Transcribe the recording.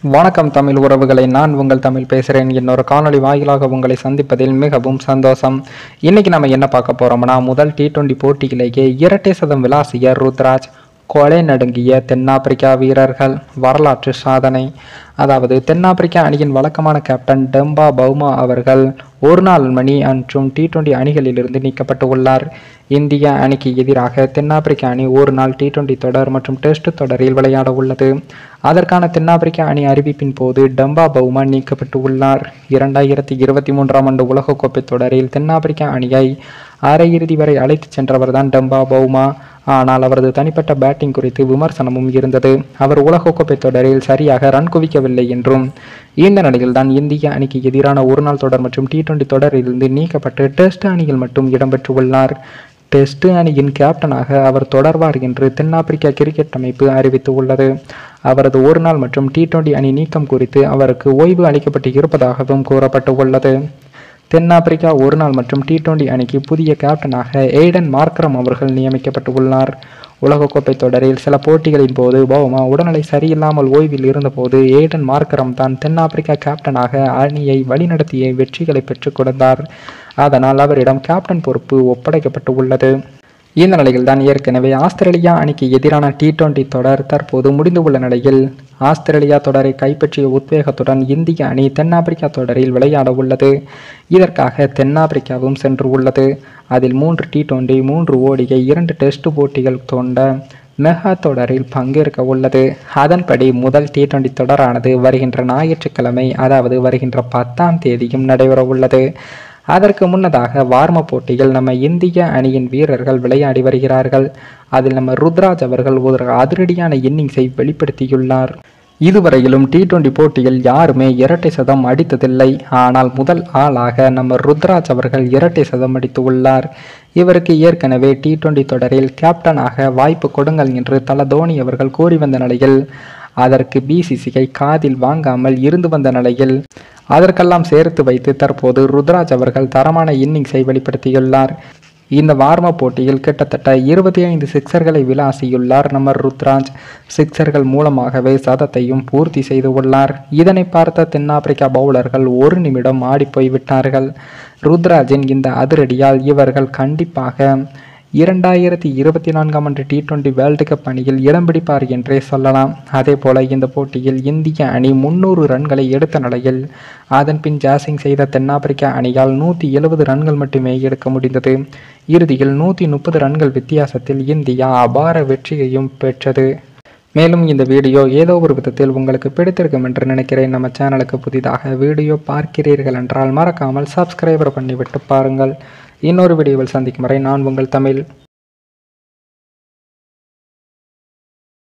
வணக்கம் தமிழ் உறவுகளை நான் உங்கள் தமிழ் பேசுகிறேன் இன்னொரு காணொளி வாயிலாக உங்களை சந்திப்பதில் மிகவும் சந்தோஷம் இன்னைக்கு நம்ம என்ன பார்க்க போறோம்னா முதல் டி டுவெண்டி போட்டியிலேயே இரட்டை சதம் விளாசிய ருத்ராஜ் கொலை நடுங்கிய தென்னாப்பிரிக்கா வீரர்கள் வரலாற்று சாதனை அதாவது தென்னாப்பிரிக்கா அணியின் வழக்கமான கேப்டன் டெம்பா பவுமா அவர்கள் ஒரு நாள் மணி மற்றும் டி டுவெண்டி அணிகளிலிருந்து நீக்கப்பட்டு உள்ளார் இந்திய அணிக்கு எதிராக தென்னாப்பிரிக்க அணி ஒரு நாள் டி டுவெண்டி தொடர் மற்றும் டெஸ்ட் தொடரில் விளையாட உள்ளது அதற்கான தென்னாப்பிரிக்க அணி அறிவிப்பின் போது டம்பா பவுமா நீக்கப்பட்டு உள்ளார் இரண்டாயிரத்தி இருபத்தி மூன்றாம் ஆண்டு உலகக்கோப்பை தொடரில் தென்னாப்பிரிக்க அணியை அரையிறுதி வரை அழைத்துச் சென்றவர்தான் டம்பா பவுமா ஆனால் அவரது தனிப்பட்ட பேட்டிங் குறித்து விமர்சனமும் இருந்தது அவர் உலகக்கோப்பை தொடரில் சரியாக ரன் குவிக்கவில்லை என்றும் இந்த நிலையில்தான் இந்திய அணிக்கு எதிரான ஒருநாள் தொடர் மற்றும் டி டுவெண்டி தொடரிலிருந்து நீக்கப்பட்டு டெஸ்ட் அணியில் மட்டும் இடம்பெற்றுள்ளார் டெஸ்ட் அணியின் கேப்டனாக அவர் தொடர்வார் என்று தென்னாப்பிரிக்கா கிரிக்கெட் அமைப்பு அறிவித்து உள்ளது அவரது ஒருநாள் மற்றும் டி டுவெண்டி அணி நீக்கம் குறித்து அவருக்கு ஓய்வு அளிக்கப்பட்டு இருப்பதாகவும் கூறப்பட்டு உள்ளது தென்னாப்பிரிக்கா ஒருநாள் மற்றும் டி டுவெண்டி அணிக்கு புதிய கேப்டனாக எய்டன் மார்க்கரம் அவர்கள் நியமிக்கப்பட்டு உள்ளார் உலகக்கோப்பை தொடரில் சில போட்டிகளின் போது பவுமா உடல்நிலை சரியில்லாமல் ஓய்வில் இருந்தபோது ஏடன் மார்க்கரம் தான் தென்னாப்பிரிக்கா கேப்டனாக அணியை வழிநடத்திய வெற்றிகளை பெற்றுக் கொடுத்தார் அதனால் அவரிடம் கேப்டன் பொறுப்பு ஒப்படைக்கப்பட்டு உள்ளது இந்த நிலையில் தான் ஏற்கனவே ஆஸ்திரேலியா அணிக்கு எதிரான டி டுவெண்டி தொடர் தற்போது முடிந்து உள்ள நிலையில் ஆஸ்திரேலியா தொடரை கைப்பற்றிய உத்வேகத்துடன் இந்திய அணி தென்னாப்பிரிக்கா தொடரில் விளையாட உள்ளது இதற்காக தென்னாப்பிரிக்காவும் சென்று உள்ளது அதில் மூன்று டி டுவெண்டி மூன்று ஓடிகை இரண்டு டெஸ்ட் போட்டிகள் கொண்ட மெகா தொடரில் பங்கேற்க உள்ளது அதன்படி முதல் டி டுவெண்டி தொடரானது வருகின்ற ஞாயிற்றுக்கிழமை அதாவது வருகின்ற பத்தாம் தேதியும் நடைபெற உள்ளது அதற்கு முன்னதாக வார்ம போட்டியில் நம்ம இந்திய அணியின் வீரர்கள் விளையாடி வருகிறார்கள் அதில் நம்ம ருத்ராஜ் அவர்கள் ஒரு அதிரடியான இன்னிங்ஸை வெளிப்படுத்தியுள்ளார் இதுவரையிலும் டி டுவெண்டி போட்டியில் யாருமே இரட்டை சதம் அடித்ததில்லை ஆனால் முதல் ஆளாக நம்ம ருத்ராஜ் அவர்கள் இரட்டை சதம் அடித்து உள்ளார் இவருக்கு ஏற்கனவே டி டுவெண்டி தொடரில் கேப்டனாக வாய்ப்பு கொடுங்கள் என்று தல தோனி அவர்கள் கூறி வந்த நிலையில் அதற்கு பிசிசிஐ காதில் வாங்காமல் இருந்து வந்த நிலையில் அதற்கெல்லாம் சேர்த்து வைத்து தற்போது ருத்ராஜ் அவர்கள் தரமான இன்னிங்ஸை வெளிப்படுத்தியுள்ளார் இந்த வார்ம போட்டியில் கிட்டத்தட்ட இருபத்தி ஐந்து சிக்சர்களை விளாசியுள்ளார் நம்ம ருத்ராஜ் சிக்சர்கள் மூலமாகவே சதத்தையும் பூர்த்தி செய்து உள்ளார் இதனை பார்த்த தென்னாப்பிரிக்கா பவுலர்கள் ஒரு நிமிடம் ஆடிப்போய் விட்டார்கள் ருத்ராஜின் இந்த அதிரடியால் இவர்கள் கண்டிப்பாக இரண்டாயிரத்தி இருபத்தி நான்காம் ஆண்டு டி டுவெண்டி வேர்ல்டு கப் அணியில் இடம் பிடிப்பார் என்றே சொல்லலாம் அதே போல இந்த போட்டியில் இந்திய அணி முன்னூறு ரன்களை எடுத்த நிலையில் அதன் பின் ஜாசிங் செய்த தென்னாப்பிரிக்கா அணியால் நூற்றி எழுபது ரன்கள் மட்டுமே எடுக்க முடிந்தது இறுதியில் நூற்றி முப்பது ரன்கள் வித்தியாசத்தில் இந்தியா அபார வெற்றியையும் பெற்றது மேலும் இந்த வீடியோ ஏதோ ஒரு விதத்தில் உங்களுக்கு பிடித்திருக்கும் என்று நினைக்கிறேன் நம்ம சேனலுக்கு புதிதாக வீடியோ பார்க்கிறீர்கள் என்றால் மறக்காமல் சப்ஸ்கிரைபர் பண்ணிவிட்டு பாருங்கள் இன்னொரு வீடியோவில் சந்திக்கும் வரை நான் உங்கள் தமிழ்